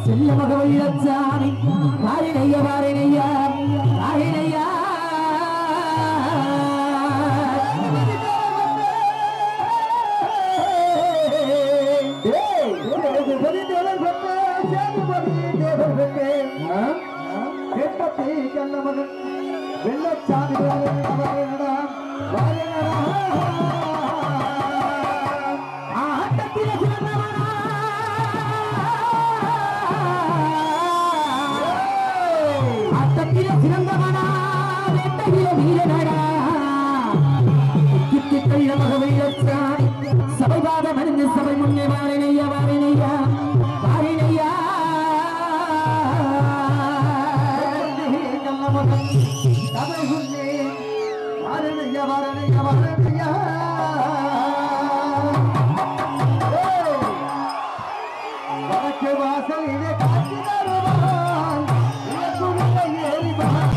செல்ல மகவள்ளச்சாமி வாரினைய வாரினையா வாரினையா ஆட்டத்திலே சிறந்தவனா ஆட்டத்திலே சிறந்தவனா வேட்டையிலே வீரனடா கித்தி கள்ள மகவள்ளச்சாமி சபைவாத மருந்து சபை முன்னே வாரினையா வாரினையா வாரினையா வாசலிலே காட்சி தருவான் இயக்குமில்லை ஏறிவான்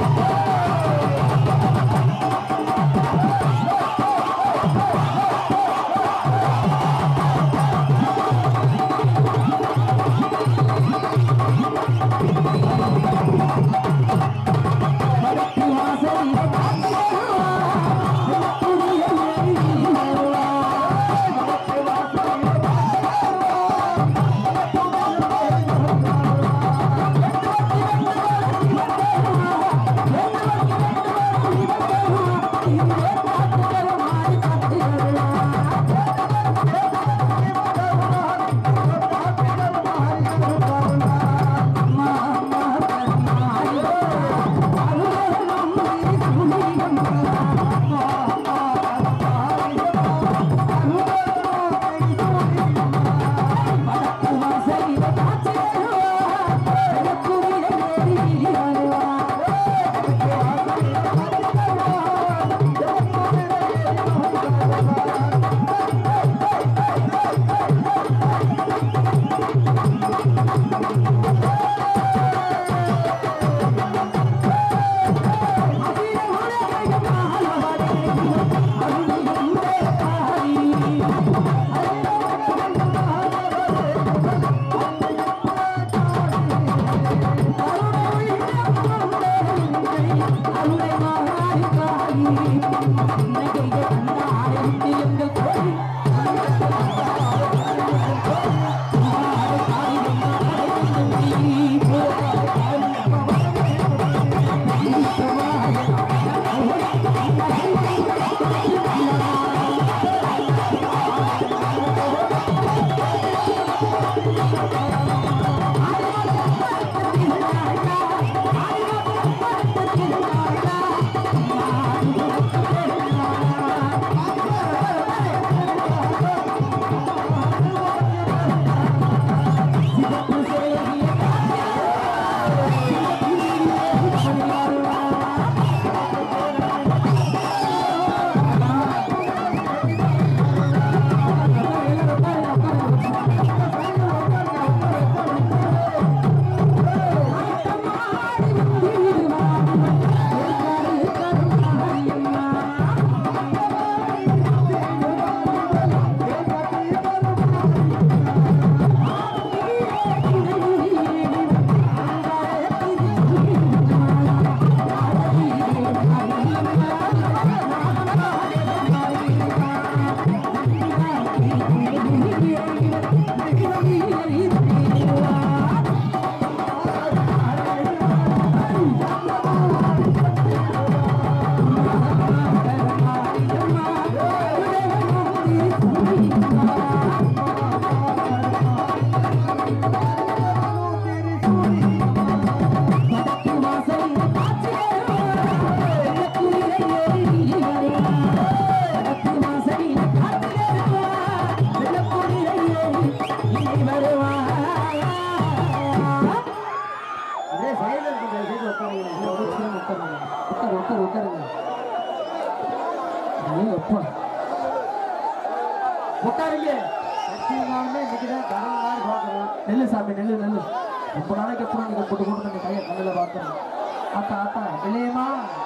உட்காருங்க சத்தியமாலுமே இன்னைக்குதான் கடவுள் மாதிரி பார்க்கிறோம் நெல்லு சாமி நெல்லு நெல்லு ரொம்ப நாளைக்கு அப்புறம் நீங்க போட்டு போட்டு அந்த கையை கண்ணில் பார்க்கணும் ஆத்தா ஆத்தா இல்லையம்மா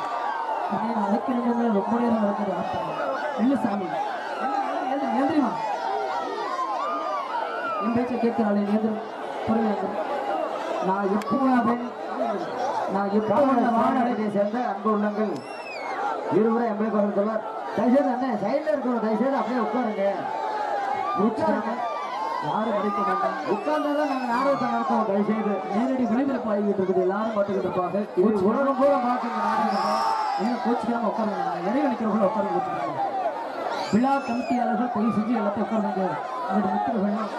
உன்னை நான் அழைக்கணுமே ரொம்ப நேரம் நடக்குது ஆத்தா நெல்லு சாமி ஏந்திரிமா என் பேச்சை கேட்கிறாளே நேந்திரம் புரியல நான் எப்போதும் நான் எப்போதும் வாழ வானொலியை சேர்ந்த அன்பு உள்ளங்கள் இருவரும் எம்எல்ஏ குரல் தயவுசெய்து அண்ணன் சைடில் இருக்கிறோம் தயவுசெய்து அப்படியே உட்காருங்க உட்காருங்க யாரும் மறைக்க வேண்டாம் உட்கார்ந்தாதான் நாங்கள் நாடகத்தை நடத்துவோம் தயவுசெய்து நேரடி ஒளிபரப்பு ஆகிட்டு இருக்குது எல்லாரும் பார்த்துக்கிட்டு இருப்பாங்க இது உலகம் பூரா பார்க்குங்க நாடகத்தை ஏன் கோச்சிக்காம உட்காருங்க நிறைய நிற்கிறவங்களும் உட்கார்ந்து கொடுத்துருக்காங்க விழா கமிட்டியாளர்கள் போய் செஞ்சு எல்லாத்தையும் உட்காருங்க உங்களுடைய மித்திரர்கள்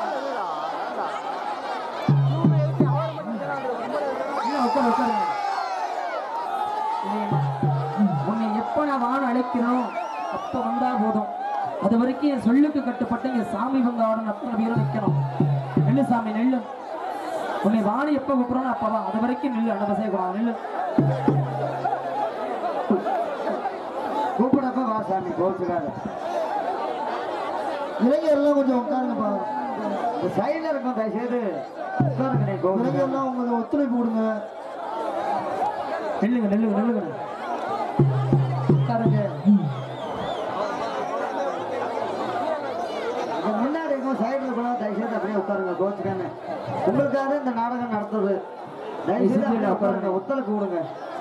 உட்கார உட்காருங்க இல்லையா? உன்னை எப்போ நான் வான அழைக்கிறோம் அப்போ வந்தா போதும் அது வரைக்கும் என் சொல்லுக்கு கட்டுப்பட்டு இங்க சாமி வந்தாவோட அத்தனை பேரும் நிற்கணும் நெல்லு சாமி நெல்லு உன்னை வாணி எப்போ கூப்பிடுறோம் அப்பதான் அது வரைக்கும் நெல்லு அனுப்ப செய்யக்கூடாது நெல்லு கூப்பிடப்ப வா சாமி கோச்சுக்காத இளைஞர்லாம் கொஞ்சம் உட்காருங்கப்பா இந்த சைடில் இருக்கும் தயவுசெய்து உட்காருங்க நீ இளைஞர்லாம் உங்களுக்கு ஒத்துழைப்பு கொடுங்க நெல்லுங்க நெல்லுங்க நெல்லுங்க உட்காருங்க இந்த முன்னாடி இருக்கும் சைடில் கூட தயவுசெய்து அப்படியே உட்காருங்க கோச்சுக்கான உங்களுக்காக இந்த நாடகம் நடத்துது தயவுசெய்து அப்படியே உட்காருங்க ஒத்துழைப்பு கொடுங்க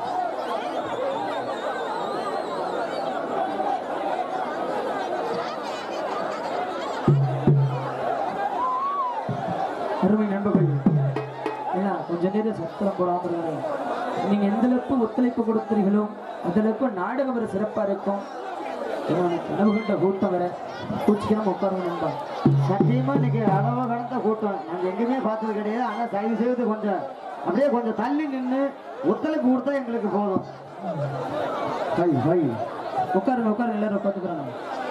அருமை நண்பர்கள் ஏன்னா கொஞ்ச நேரம் சத்தம் போடாம இருங்க. நீங்க எந்த அளவுக்கு ஒத்துழைப்பு கொடுத்தீர்களோ அந்த அளவுக்கு நாடகம் வர சிறப்பா இருக்கும் ஏன்னா கனவு கண்ட கூட்டம் வர கூச்சிக்காம உட்காருங்க நண்பா சத்தியமா இன்னைக்கு அளவு கடந்த கூட்டம் நாங்கள் எங்கேயுமே பார்த்தது கிடையாது ஆனால் தயவு செய்து கொஞ்சம் அப்படியே கொஞ்சம் தள்ளி நின்று ஒத்துழைப்பு கொடுத்தா எங்களுக்கு போதும் ஹை ஹை உட்காருங்க உட்காருங்க எல்லாரும் உட்காந்துக்கிறாங்க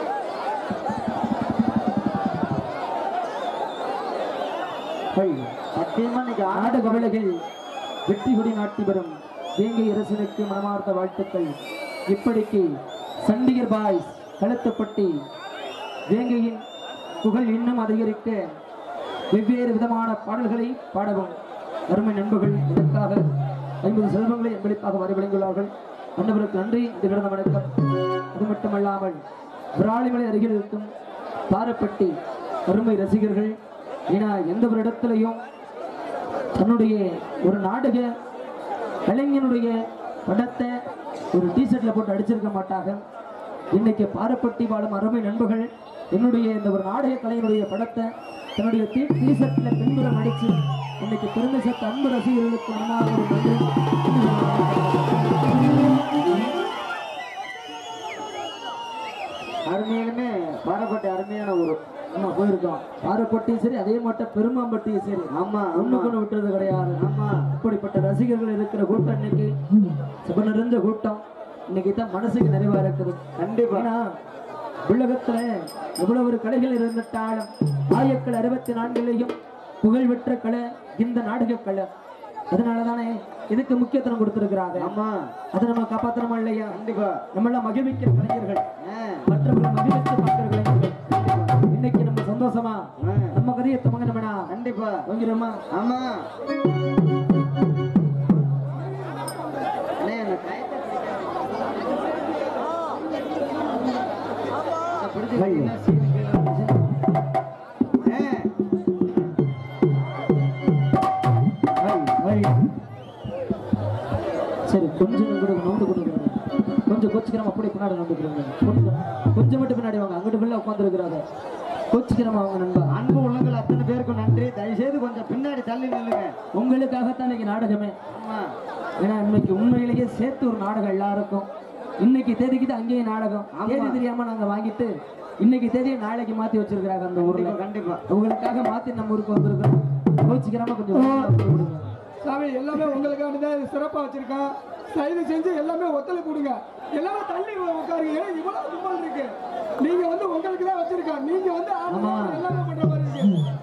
ஹை சத்தியமா இன்னைக்கு ஆட நாடக விலகில் வெற்றி கொடி நாட்டி வரும் வேங்கை அரசனுக்கு மனமார்ந்த வாழ்த்துக்கள் இப்படிக்கு சண்டிகர் பாய்ஸ் கழுத்துப்பட்டி வேங்கையின் புகழ் இன்னும் அதிகரிக்க வெவ்வேறு விதமான பாடல்களை பாடவும் அருமை நண்பர்கள் இதற்காக ஐம்பது செல்வங்களை எங்களிப்பாக வரைவழங்கியுள்ளார்கள் அன்னவருக்கு நன்றி இந்த கிடந்த வணக்கம் அது மட்டுமல்லாமல் விராலிமலை அருகில் இருக்கும் பாரப்பட்டி அருமை ரசிகர்கள் ஏன்னா எந்த ஒரு இடத்துலையும் தன்னுடைய ஒரு நாடக கலைஞனுடைய படத்தை ஒரு டிஷர்ட்ல போட்டு அடிச்சிருக்க மாட்டாங்க இன்னைக்கு பாரப்பட்டி வாழும் அருமை நண்பர்கள் என்னுடைய இந்த ஒரு நாடக கலைஞனுடைய படத்தை தன்னுடைய டீ டிஷர்ட்ல பின்புறம் அடிச்சு இன்னைக்கு பெருமை சேர்த்த அன்பு ரசிகர்களுக்கு மனமாக ஒரு நன்றி அருமையிலுமே பாரப்பட்ட அருமையான ஊர் நம்ம போயிருக்கோம் பாரப்பட்டியும் சரி அதே மட்டும் பெருமாம்பட்டியும் சரி ஆமா ஒண்ணுக்கு ஒண்ணு விட்டுறது கிடையாது ஆமா அப்படிப்பட்ட ரசிகர்கள் இருக்கிற கூட்டம் இன்னைக்கு சுப நிறைந்த கூட்டம் இன்னைக்கு தான் மனசுக்கு நிறைவா இருக்குது கண்டிப்பா ஏன்னா உலகத்துல எவ்வளவு ஒரு கலைகள் இருந்துட்டாலும் ஆயக்கள் அறுபத்தி நான்கிலையும் புகழ் பெற்ற கலை இந்த நாடக கலை அதனாலதானே இதுக்கு முக்கியத்துவம் கொடுத்திருக்கிறாங்க ஆமா அதை நம்ம காப்பாத்தணுமா இல்லையா கண்டிப்பா நம்ம எல்லாம் மகிழ்விக்கிற கலைஞர்கள் ஆ, மற்றவர்கள் மகிழ்வித்து பார்க்கிற கலைஞர்கள் இன்னைக்கு நம்ம சந்தோஷமா ஆ, நம்ம கதையை தமங்கணும்னா கண்டிப்பா வாங்கிறோமா ஆமா அண்ணே, அந்த கயத்தை பிடிக்காம. பிடிச்சிக்கிட்டீங்கன்னா சீனு கீழே வந்துச்சு. ஆ, சரி கொஞ்சம் கூட நோண்டு கொடுக்குறாங்க கொஞ்சம் கொச்சிக்கிறோம் அப்படியே பின்னாடி நோண்டுக்கிறாங்க கொஞ்சம் கொஞ்சம் மட்டும் பின்னாடி வாங்க அங்கிட்டு பிள்ளை உட்காந்துருக்கிறாங்க கொச்சிக்கிறோம் அவங்க நண்பா அன்பு உள்ளங்கள் அத்தனை பேருக்கும் நன்றி தயவுசெய்து கொஞ்சம் பின்னாடி தள்ளி நில்லுங்க உங்களுக்காகத்தான் இன்னைக்கு நாடகமே ஆமா ஏன்னா இன்னைக்கு உண்மையிலேயே சேர்த்து ஒரு நாடகம் எல்லாருக்கும் இன்னைக்கு தேதிக்கு தான் அங்கேயே நாடகம் ஆமா. தேதி தெரியாம நாங்க வாங்கிட்டு இன்னைக்கு தேதியை நாளைக்கு மாத்தி வச்சிருக்கிறாங்க அந்த ஊர்ல கண்டிப்பா உங்களுக்காக மாத்தி நம்ம ஊருக்கு வந்திருக்கோம் கோச்சிக்கிறாம கொஞ்சம் கொடுங்க சாமி எல்லாமே உங்களுக்காண்டி தான் இது சிறப்பாக வச்சிருக்கோம் தயவு செஞ்சு எல்லாமே ஒத்துழைப்பு கொடுங்க எல்லாமே தள்ளி உட்காருங்க ஏன்னா இவ்வளவு கும்பல் இருக்கு நீங்க வந்து உங்களுக்கு தான் வச்சிருக்கோம் நீங்க வந்து ஆடுறது ஆமா. எல்லாமே பண்ற மாதிரி இருக்கு